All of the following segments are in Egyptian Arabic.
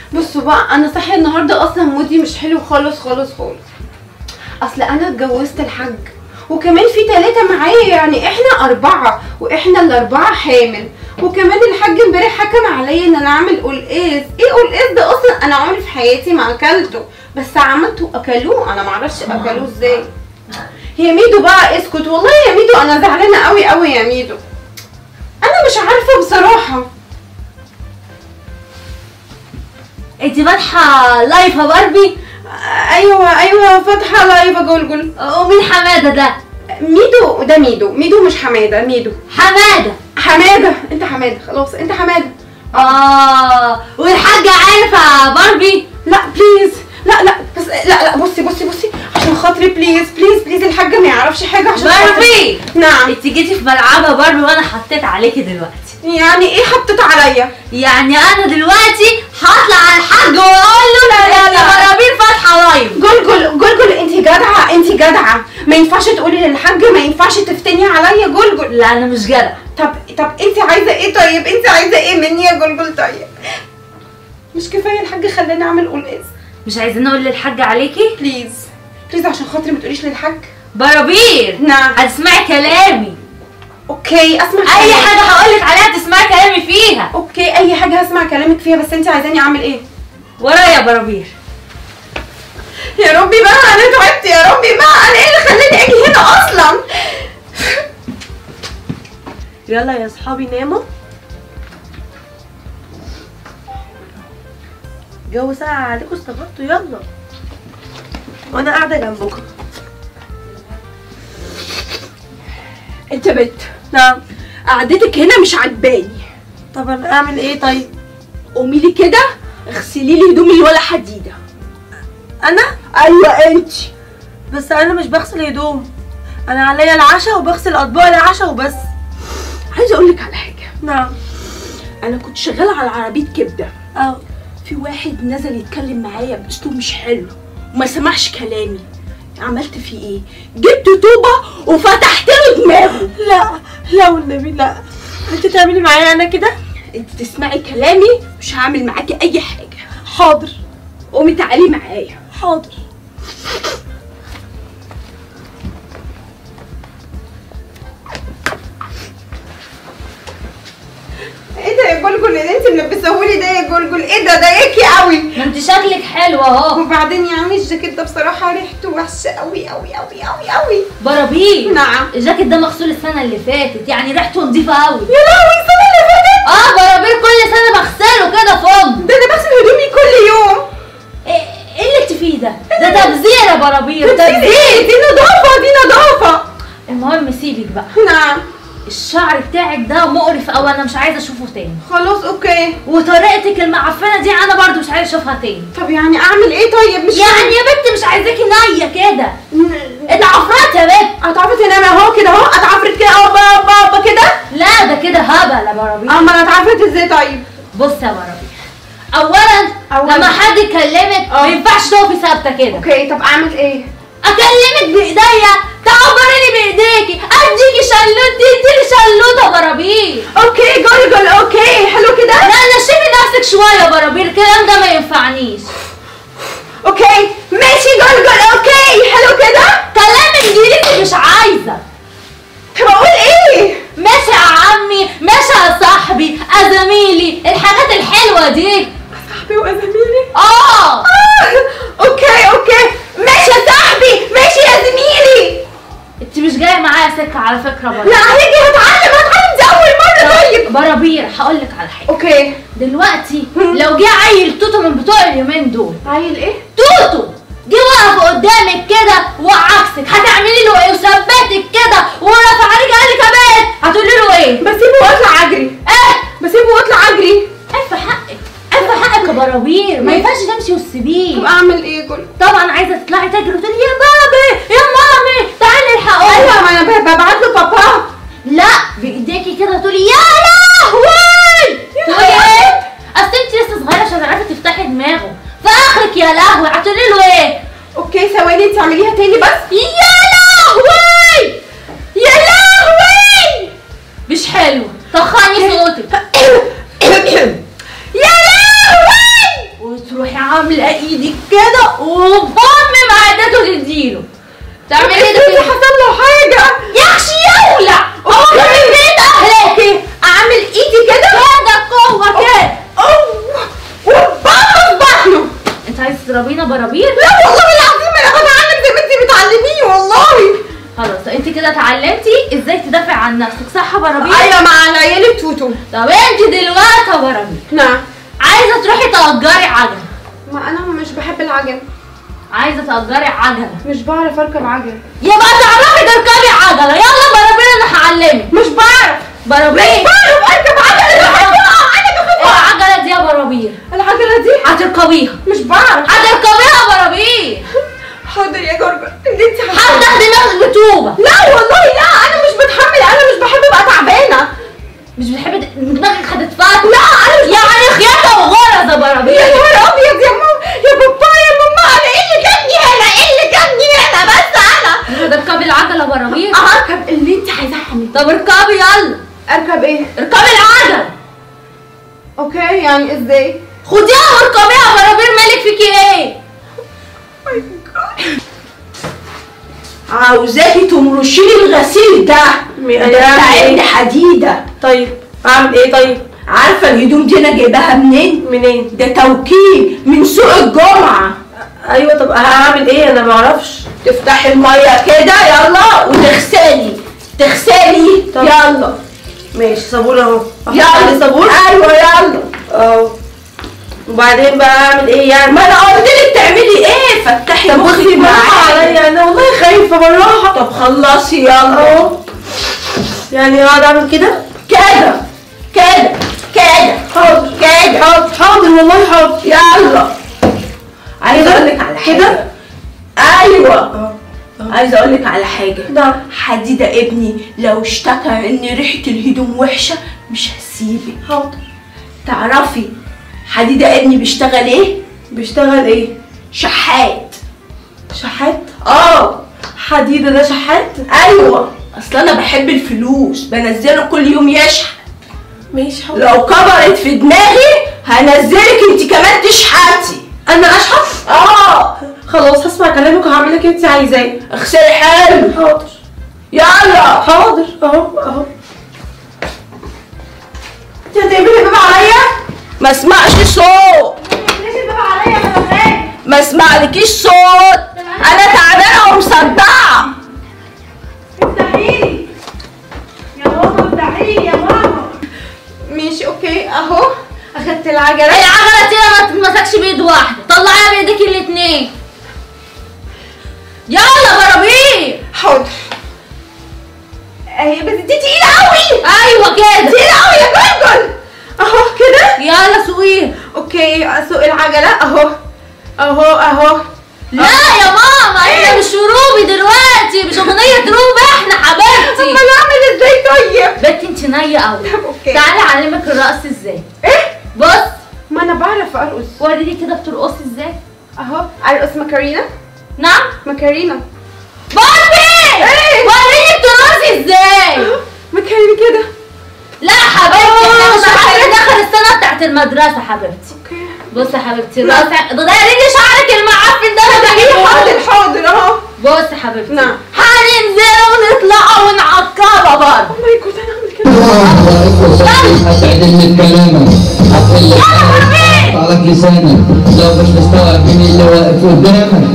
بصوا بقى انا صاحيه النهارده اصلا مودي مش حلو خالص خالص خالص اصل انا اتجوزت الحاج وكمان في ثلاثة معايا يعني احنا أربعة واحنا الأربعة حامل وكمان الحاج امبارح حكم عليا ان انا اعمل قلقاس ايه قلقاس ده اصلا انا عمري في حياتي ما اكلته بس عملته اكلوه انا معرفش اكلوه ازاي يا ميدو بقى اسكت والله يا ميدو انا زعلانة قوي قوي يا ميدو انا مش عارفة بصراحة انت فاتحه لايف يا باربي ايوه ايوه فاتحة لايف يا جلجل ومين حماده ده ميدو ده ميدو ميدو مش حماده ميدو حماده حماده انت حماده خلاص انت حماده اه والحاجه عارفه يا باربي لا بليز لا لا بس لا لا بصي بصي بصي عشان خاطري بليز بليز بليز الحاج ما يعرفش حاجه عشان خاطري باربي نعم انت جيتي في ملعبها باربي وانا حطيت عليكي دلوقتي يعني ايه حطيت عليا يعني انا دلوقتي هطلع على الحاج واقول له لا لا لا باربير فاتحه لايف جلجل جلجل انت جدعه انت جدعه ما ينفعش تقولي للحاج ما ينفعش تفتني عليا جلجل لا انا مش جدع طب طب انت عايزه ايه طيب انت عايزه ايه مني يا جلجل طيب مش كفايه الحاج خلاني اعمل قلقاس مش عايزين نقول للحاج عليكي بليز بليز عشان خاطري ما تقوليش للحاج باربير نعم هتسمعي كلامي اوكي اسمع اي كلامك. حاجه هقولك عليها تسمعي كلامي فيها اوكي اي حاجه هسمع كلامك فيها بس انت عايزاني اعمل ايه ورايا يا باربير يا ربي بقى انا تعبت يا ربي بقى انا ايه اللي خلاني اجي هنا اصلا يلا يا صحابي ناموا جو ساعة عليكم استغربتوا يلا وانا قاعدة جنبكم انت بنت نعم قعدتك هنا مش عجباني طب انا اعمل ايه طيب قومي لي كده اغسلي لي هدومي ولا حديده انا ايوه انت بس انا مش بغسل هدوم انا عليا العشاء وبغسل اطباق العشاء وبس عايزه اقول لك على حاجه نعم انا كنت شغاله على عربيه كبده اه في واحد نزل يتكلم معايا باسلوب مش حلو وما سمعش كلامي عملت فيه ايه جبت طوبه وفتحت له دماغه لا لا والنبي لا انت تعملي معايا انا كده انت تسمعي كلامي مش هعمل معاكي اي حاجه حاضر قومي تعالي معايا حاضر ايه ده يا جلجل اللي انت ملبسهولي ده يا جلجل ايه ده ضايقكي قوي ما انت شكلك حلو اهو وبعدين يا عمي الجاكيت ده بصراحه ريحته وحشه قوي قوي قوي قوي قوي باربير نعم الجاكيت ده مغسول السنه اللي فاتت يعني ريحته نظيفه قوي يا لهوي السنه اللي فاتت اه باربير كل سنه بغسله كده فم ده انا بغسل هدومي كل يوم ايه ايه اللي انت فيه ده ده تبذير يا باربير ايه تبذير دي نظافه دي نظافه المهم سيبك بقى نعم الشعر بتاعك ده مقرف قوي انا مش عايزه اشوفه تاني خلاص اوكي وطريقتك المعفنه دي انا برضو مش عايزه اشوفها تاني طب يعني اعمل ايه طيب مش يعني يا بنت مش عايزاكي نيه كده اتعفرت يا بنت اتعفرت هنا اهو كده اهو اتعفرت كده اهو بابا بابا كده لا ده كده هبل يا باربير اما انا اتعفرت ازاي طيب بص يا باربير اولا أولاً. لما حد يكلمك اه. ما ينفعش تقفي ثابته كده اوكي طب اعمل ايه اكلمك بايديا تعبريني بايديكي اديكي شلوت تديني شلوته بارابير اوكي جلجل اوكي حلو كده لا نشفي نفسك شويه يا بارابير الكلام ده ما ينفعنيش اوكي ماشي جلجل اوكي حلو كده كلام انجليزي مش عايزه طب اقول ايه ماشي يا عمي ماشي يا صاحبي يا زميلي الحاجات الحلوه دي صاحبي وزميلي اه آه، اوكي اوكي ماشي يا صاحبي ماشي يا زميلي انت مش جايه معايا سكه على فكره لا برضه هيجي هتعلم هتعلم دي اول مره طيب بارابير هقول لك على حاجه اوكي دلوقتي لو جه عيل توتو من بتوع اليومين دول عيل ايه توتو جه وقف قدامك كده وعكسك هتعملي له ايه وثبتك كده ورفع عليك قال لك كمان هتقولي له ايه بسيبه واطلع اجري ايه بسيبه واطلع اجري الف حقك الف حقك يا براوير ما ينفعش تمشي طب وتسيبيه اعمل ايه جل طبعا عايزه تطلعي تجري وتقولي يا بابي يا مامي تعالي الحقوني ايوه ما انا ب- ببعت له بابا لا بايديكي كده تقولي يا لهوي تقولي ايه اصل انت لسه صغيره عشان تعرفي تفتحي دماغه فاخرك يا لهوي هتقولي له ايه اوكي ثواني انت اعمليها تاني بس يا لهوي يا لهوي مش حلو طخني صوتك يا لهوي على ايدك كده وبام معدته تديله تعملي ايه افرضي ده حصل له حاجه يخشي يولع هو كان في بيت اهلك اعمل ايدي كده كده قوه كده اوه وبابا في بطنه انت عايز تضربينا برابير لا والله العظيم انا بتعلم زي ما انت بتعلميني والله خلاص انت كده اتعلمتي ازاي تدافع عن نفسك صح يا برابير ايوه مع العيال التوتو طب انت دلوقتي يا برابير نعم عايزه تروحي تأجري عجله ما انا مش بحب العجل عايزه تأجري عجله مش بعرف اركب عجل يبقى تعرفي تركبي عجله يلا برابير انا هعلمك مش بعرف برابير بعرف اركب عجل انا بحبها انا بحبها العجله دي يا برابير العجله دي هتركبيها مش بعرف هتركبيها يا برابير حاضر يا جرجر اللي انت هفتح دماغك بطوبه لا والله لا انا مش بتحمل انا مش بحب ابقى تعبانه مش بتحبي د- دماغك هتتفتح لا انا مش يعني خياطه وغرز يا يا برابير نهار ابيض يا ماما يا بابا يا ماما انا ايه اللي جابني هنا ايه اللي جابني هنا بس انا تركبي العجله يا برابير اركب اللي انت عايزاه اعمل طب اركبي يلا اركب ايه اركبي العجله اوكي يعني ازاي خديها واركبيها يا برابير مالك فيكي ايه عاوزاكي تمرشي لي الغسيل ده ده بتاع ابن حديده طيب اعمل ايه طيب عارفه الهدوم دي انا جايباها منين منين ده توكيل من سوق الجمعه ايوه طب هعمل ايه انا ما اعرفش تفتحي الميه كده يلا وتغسلي تغسلي طب. يلا ماشي صابون اهو أحط يلا عليه صابون ايوه يلا اه وبعدين بقى اعمل ايه يعني ما انا قلت لك تعملي ايه فتحي طب مخك بصي بالراحه معايا عليا انا والله خايفه بالراحه طب خلصي يلا اهو يعني اقعد اعمل كده كده كده كده حاضر كده حاضر حاضر والله حاضر يلا عايزه كده؟ اقول لك على حاجه كده؟ ايوه اه عايزه اقول لك على حاجه نعم حديده ابني لو اشتكى ان ريحه الهدوم وحشه مش هسيبك حاضر تعرفي حديده ابني بيشتغل ايه بيشتغل ايه شحات شحات اه حديده ده شحات ايوه اصل انا بحب الفلوس بنزله كل يوم يشحت ماشي حاضر لو كبرت في دماغي هنزلك انت كمان تشحتي انا اشحت اه خلاص هسمع كلامك وهعمل لك انت عايزاه اغسلي حلو حاضر يلا حاضر اهو اهو انت هتقفلي الباب عليا ما اسمعش صوت ليش الباب عليا انا بخاف ما اسمعلكيش صوت انا تعبانه ومصدعه افتحيلي يا ماما افتحيلي يا ماما ماشي اوكي اهو اخدت العجله العجله دي ما تتمسكش بايد واحده طلعيها بايديك الاتنين يلا برابير حاضر اهي بس دي تقيله قوي ايوه كده تقيله قوي يا جرجل اهو كده يلا سوقيها اوكي اسوق العجله اهو اهو اهو لا يا ماما احنا مش روبي دلوقتي مش اغنيه روبي احنا حبيبتي امال اعمل ازاي طيب بنتي انت نايه قوي طب اوكي تعالي اعلمك الرقص ازاي ايه بص ما انا بعرف ارقص وريني كده بترقصي ازاي اهو ارقص ماكارينا نعم ماكارينا باربي ايه وريني بترقصي ازاي ماكارينا كده لا حبيبتي احنا مش آه، لحد داخل السنه بتاعت المدرسه حبيبتي اوكي بصي يا حبيبتي الرقص غيري لي شعرك المعفن ده انا بحبه حاضر حاضر اهو بص يا حبيبتي نعم. هننزل ونطلع ونعقبها برضه او ماي جاد انا اعمل كده هتعدل كلامك هتقول لك اقطع لك لسانك لو مش مستوعب مين اللي واقف قدامك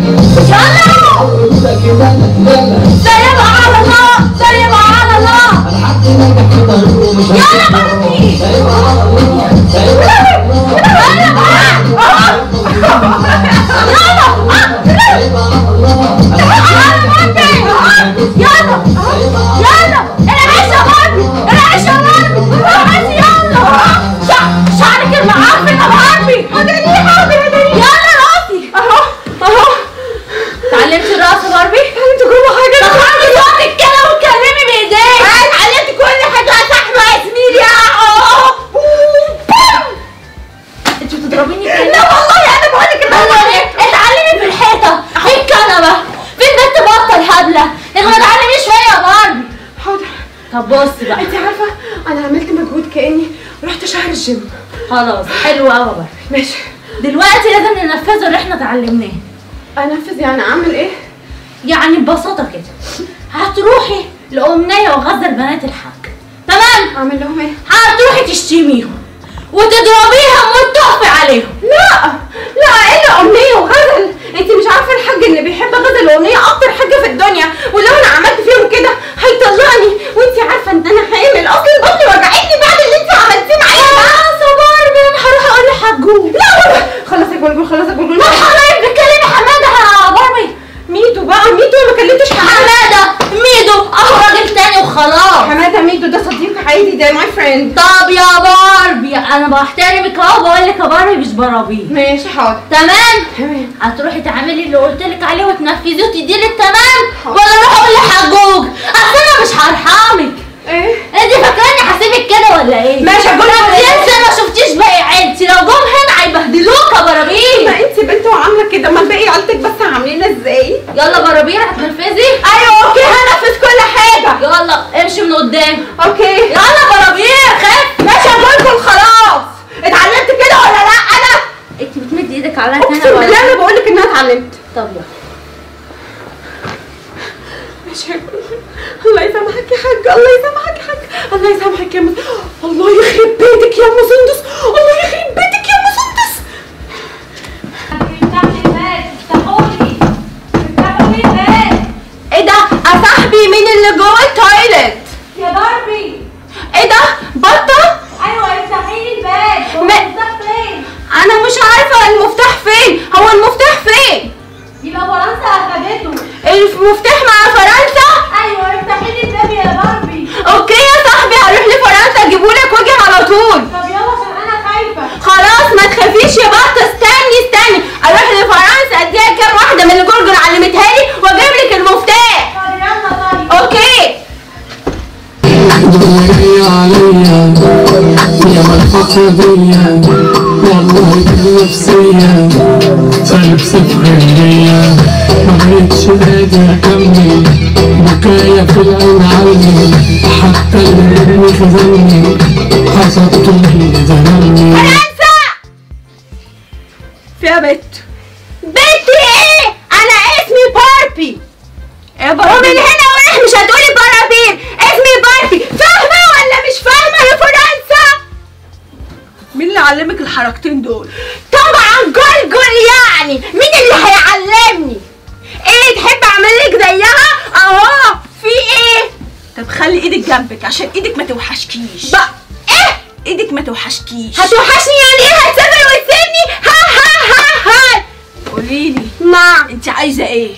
يلا يلا سايبها على الله سايبها على الله انا حتى ناجح في طريقه مش هسيبه سايبها على الله سايبها على الله سايبها على الله يلا يلا العيش يا باربي العيش يا باربي العيش يلا شع- شعرك المعفن يا باربي هداني حاضر هداني يلا راسي اهو اهو اتعلمتي الرقص يا باربي؟ اتعلمت كل حاجه طب عندي صوتك كده واتكلمي بايديك اتعلمت كل حاجه يا صاحبي يا زميلي اهو انت بتضربيني كده لا والله انا بقول لك والله ايه اتعلمي في الحيطه في الكنبه في البنت بطل هبله احنا اتعلمي شويه يا باربي حاضر طب بصي بقى انت عارفه انا عملت مجهود كاني رحت شهر الجيم خلاص حلو قوي يا باربي ماشي دلوقتي لازم ننفذه اللي احنا اتعلمناه انفذ يعني اعمل ايه يعني ببساطة كده هتروحي لأمنية وغزل بنات الحاج تمام اعمل لهم ايه هتروحي تشتميهم وتضربيهم وتطفي عليهم لا لا الا امنيه وغزل انت مش عارفه الحاج اللي بيحب غزل وامنيه اكتر حاجه في الدنيا ولو انا عملت فيهم كده هيطلعني وانت عارفه ان انا حامل اصل بطني وجعتني بعد اللي انت عملتيه معايا اه صبار انا هروح اقول لحجوج لا والله خلاص يا جلجل خلاص يا جلجل ما حضرتك بتكلمي حماده يا باربي ميدو بقى ميدو ما كلمتش حماده حماده ميدو اهو راجل تاني وخلاص حماده ميدو ده صديق عادي ده ماي فريند طب يا باربي انا بحترمك اهو بقول لك يا باربي مش برابيه ماشي حاضر تمام تمام هتروحي تعملي اللي قلت لك عليه وتنفذيه وتديه التمام حاضر. ولا اروح اقول لحجوج اصل انا مش هرحمك ايه انت فاكراني هسيبك كده ولا ايه؟ ماشي يا جولة. لو لسه ما شفتيش باقي عيلتي لو جم هنا هيبهدلوك يا برابير ما انت بنت وعامله كده ما باقي عيلتك بس عاملين ازاي يلا برابير هتنفذي؟ ايوه اوكي هنفذ كل حاجه يلا امشي من قدام اوكي يلا برابير خف ماشي يا جلجل خلاص اتعلمت كده ولا لا انا انت بتمدي ايدك عليا اقسم تاني بالله ولا انا بقول لك ان انا اتعلمت طب يلا ماشي يا جلجل. الله يسامحك يا حاج الله يسامحك يا حاج الله يسامحك يا مس الله يخرب بيتك يا ام سندس الله يخرب بيتك يا ام سندس ايه ده يا صاحبي مين اللي جوه التويلت يا باربي ايه ده بطه ايوه افتحي لي الباب ما- المفتاح فين؟ انا مش عارفه المفتاح فين هو المفتاح فين يبقى فرنسا اخدته المفتاح مع فرنسا ايوه افتحي لي الباب يا باربي اوكي يا صاحبي هروح لفرنسا اجيبهولك واجي على طول طب يلا عشان انا خايفه خلاص ما تخافيش يا بطه استني استني اروح لفرنسا اديها كام واحده من اللي جورجر علمتها لي واجيب لك المفتاح طب يلا طيب اوكي جاية عليا يا ملحقة بيا والله بالنفسية سالب صفر المية ما بقتش قادر أكمل بكايا في العين عني حتى اللي مني خذلني حسبته من زماني فرنسا فيها بت بنتي ايه انا اسمي باربي ومن هنا ورايح مش هتقولي بارابير اسمي باربي فاهمه ولا مش فاهمه يا فرنسا مين اللي علمك الحركتين دول طبعا جلجل يعني مين اللي هيعلمني ايه تحب اعمل لك زيها اهو في ايه طب خلي ايدك جنبك عشان ايدك ما توحشكيش بقى ايه ايدك ما توحشكيش هتوحشني يعني ايه هتسافر وتسيبني ها ها ها ها قوليلي نعم انت عايزه ايه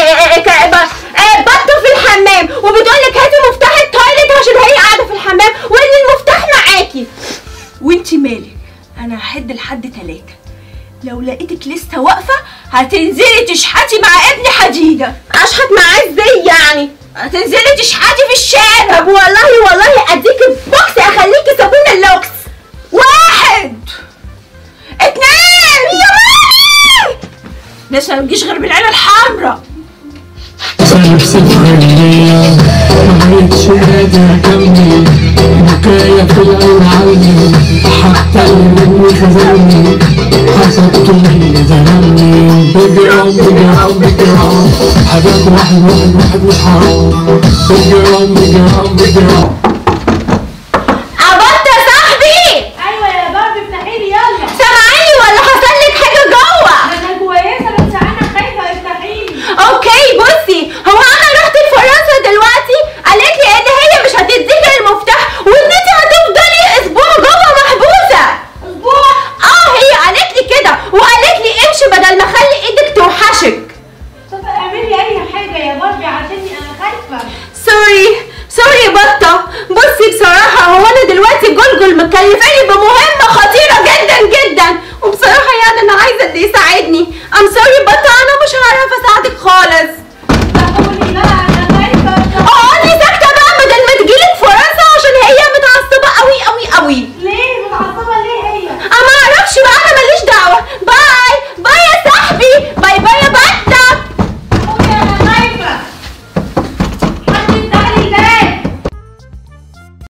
بطه في الحمام وبتقول لك هاتي مفتاح التويليت عشان هي قاعده في الحمام وان المفتاح معاكي وانت مالك انا هحد لحد تلاتة لو لقيتك لسه واقفه هتنزلي تشحتي مع ابن حديده اشحت معاه ازاي يعني هتنزلي تشحتي في الشارع طب والله والله اديك بوكس اخليكي صابون اللوكس واحد اتنين يا مامي ناس ما بتجيش غير بالعين الحمراء سالب صفر المية ما بقتش قادر أكمل بكايا في العين عني حتى اللي مني خذلني حسبته من زماني بجرام بجرام بجرام حاجات واحد واحد واحد مش حرام بجرام بجرام بجرام عبطت يا صاحبي ايوه يا باربي افتحي لي يلا سامعيني ولا حصل لك حاجه جوه انا كويسه بس انا خايفه افتحي لي اوكي بصي هو انا رحت لفرنسا دلوقتي قالت لي ان هي مش هتديك المفتاح وان انت هتفضلي اسبوع جوه محبوسه اسبوع اه هي قالت لي كده وقالت لي امشي بدل ما اخلي ايدك توحشك طب اعملي اي حاجه يا باربي عشاني انا خايفه سوري سوري يا بطة بصي بصراحة هو أنا دلوقتي جلجل مكلفاني بمهمة خطيرة جدا جدا وبصراحة يعني أنا عايزة اللي يساعدني I'm sorry